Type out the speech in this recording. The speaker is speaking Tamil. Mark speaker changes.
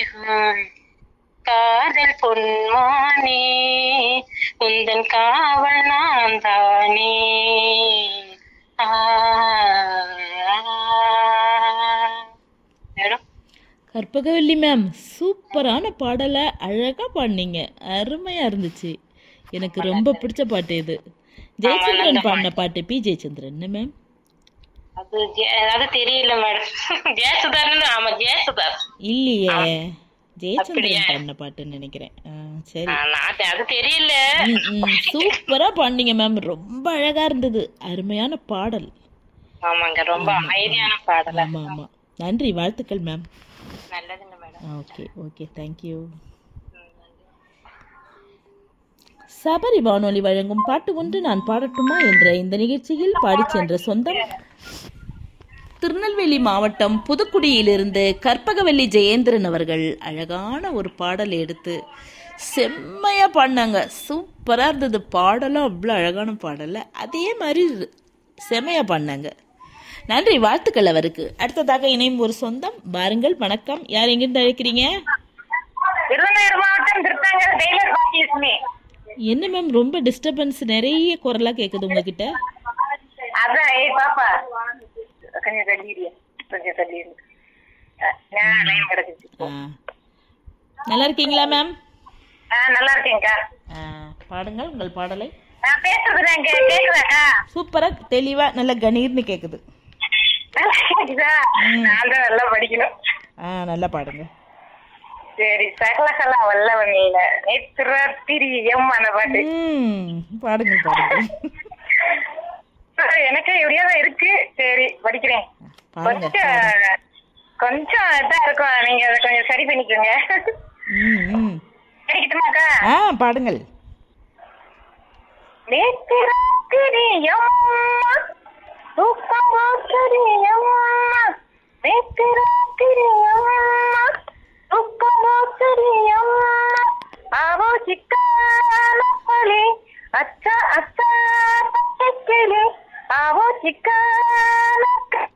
Speaker 1: ஹம். காதல் பொன்மானே உந்தன் காவல் நான் தானே ஆ, மேடம்
Speaker 2: கற்பகவல்லி மேம் சூப்பரான பாடலை அழகாக பாடினீங்க அருமையாக இருந்துச்சு எனக்கு ரொம்ப பிடிச்ச பாட்டு இது ஜெயச்சந்திரன் பாடின பாட்டு பி ஜெயச்சந்திரன் என்ன மேம்
Speaker 1: அது ஜெ- அது தெரியல மேடம் ஜெயசுதார்னு ஆமா ஜெயசுதார்
Speaker 2: இல்லையே ஜெயச்சந்திரன் பாடின பாட்டுன்னு நினைக்கிறேன் ஆ, சரி
Speaker 1: ஆ, நான் அது- அது தெரியல
Speaker 2: ம், ம், சூப்பரா பாடினீங்க மேம் ரொம்ப அழகா இருந்தது அருமையான பாடல்
Speaker 1: ஆமாங்க ரொம்ப அமைதியான பாடல்
Speaker 2: ஆமா ஆமா நன்றி வாழ்த்துக்கள் மேம்
Speaker 1: நல்லதுங்க madam
Speaker 2: okay okay thank you Sabari வானொலி வழங்கும் பாட்டு ஒன்று நான் பாடட்டுமா என்ற இந்த நிகழ்ச்சியில் பாடிச் சென்ற சொந்தம் திருநெல்வேலி மாவட்டம் புதுக்குடியிலிருந்து கற்பகவல்லி ஜெயேந்திரன் அவர்கள் அழகான ஒரு பாடல் எடுத்து செம்மையாக பாடினாங்க சூப்பராக இருந்தது பாடலும் அவ்வளோ அழகான பாடல அதே மாதிரி செம்மையாக பாடினாங்க நன்றி வாழ்த்துக்கள் அவருக்கு அடுத்ததாக இணையும் ஒரு சொந்தம் வாருங்கள் வணக்கம் யார் எங்கிருந்து அழைக்கிறீங்க
Speaker 1: விருதுநகர் மாவட்டம் திருத்தாங்கல் டெய்லர் பாக்கியலட்சுமி
Speaker 2: என்ன மேம் ரொம்ப டிஸ்டர்பன்ஸ் நிறைய குரலாக கேட்குது உங்ககிட்ட
Speaker 1: அதான் ஏய் பாப்பா கொஞ்சம் தள்ளி இரு. கொஞ்சம் தள்ளி இரு. அஹ், நான் லைன் கிடைச்சிச்சு
Speaker 2: ஆ. நல்லா இருக்கீங்களா மேம்
Speaker 1: ஆ நல்லா இருக்கேன்க்கா
Speaker 2: ஆ, பாடுங்கள் உங்கள் பாடலை
Speaker 1: நான் பேசுறது அங்க கேக்குதாக்கா
Speaker 2: சூப்பராக தெளிவாக நல்ல கணீர்னு கேட்குது
Speaker 1: நல்லா கேக்குதா நான் தான் நல்லா படிக்கணும்
Speaker 2: ஆ நல்லா பாடுங்க
Speaker 1: சரி சகலகலா வல்லவன்ல நேத்திரி எம் அந்த பாட்டு
Speaker 2: ம் பாடுங்க பாடுங்க
Speaker 1: எனக்கு எப்படியோ தான் இருக்கு சரி படிக்கிறேன்
Speaker 2: பாடுங்க
Speaker 1: கொஞ்சம் கொஞ்சம் இதா இருக்கும் நீங்க அதை கொஞ்சம் சரி பண்ணிக்கோங்க
Speaker 2: ம் ம்
Speaker 1: படிக்கட்டுமாக்கா
Speaker 2: ஆ பாடுங்கள்
Speaker 1: நேத்திராத்திரியம்மா தூக்கமாத்திரியம்மா நேத்திராத்திரியம்மா தூக்கமாத்திரியம்மா ஆவோ சிக்காலப்பலி அச்சா அச்சா பச்சைக்கிளி ஆவோ சிக்காலக்க